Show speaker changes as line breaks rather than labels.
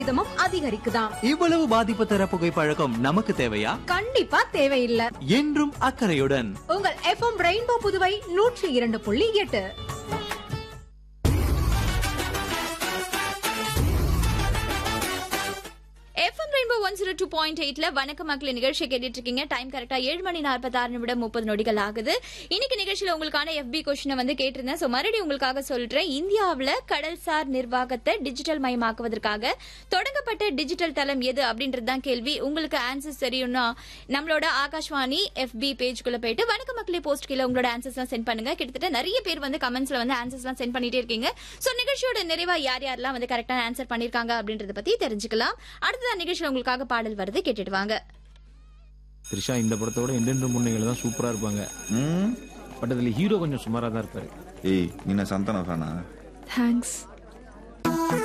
சதவீதமும் அதிகரிக்குதாம்
இவ்வளவு பாதிப்பு தர புகைப்பழக்கம் நமக்கு தேவையா
கண்டிப்பா தேவையில்லை
என்றும் அக்கறையுடன்
உங்கள் எஃப்எம் ரெயின்போ புதுவை நூற்றி இரண்டு புள்ளி எட்டு
FM Rainbow one zero two point எயிட்ல வணக்க மக்கள் நிகழ்ச்சியை கேட்டுட்டு இருக்கீங்க டைம் கரெக்டா ஏழு மணி நாற்பத்தாறு நிமிடம் முப்பது நொடிகள் ஆகுது இன்னைக்கு நிகழ்ச்சியில உங்களுக்கான எஃபி கொஸ்டினை வந்து கேட்டிருந்தேன் ஸோ மறுபடியும் உங்களுக்காக சொல்றேன் இந்தியாவில் கடல்சார் நிர்வாகத்தை டிஜிட்டல் மயமாக்குவதற்காக தொடங்கப்பட்ட டிஜிட்டல் தளம் எது அப்படின்றது தான் கேள்வி உங்களுக்கு ஆன்சர்ஸ் தெரியும்னா நம்மளோட ஆகாஷ்வாணி எஃபி பேஜ்குள்ள போயிட்டு வணக்க மக்களே போஸ்ட் கீழே உங்களோட ஆன்சர்ஸ் சென்ட் பண்ணுங்க கிட்டத்தட்ட நிறைய பேர் வந்து கமெண்ட்ஸ்ல வந்து ஆன்சர்ஸ்லாம் சென்ட் பண்ணிட்டே இருக்கீங்க ஸோ நிகழ்ச்சியோட நிறைவா யார் யாரெல்லாம் வந்து கரெக்டான ஆன்சர் பண்ணிருக்காங்க அப்படின்றத பத்தி தெரிஞ்சுக்கலாம் அடுத்ததான் நிகழ்ச்சியில் உங்களுக்காக பாடல் வருது கேட்டுட்டு வாங்க
த்ரிஷா இந்த படத்தோட எந்தெந்த முன்னைகள் தான் சூப்பரா இருப்பாங்க
ம்
பட் அதுல ஹீரோ கொஞ்சம் சுமாரா தான் இருப்பாரு
ஏய் நீ சந்தான ஃபேனா
தேங்க்ஸ்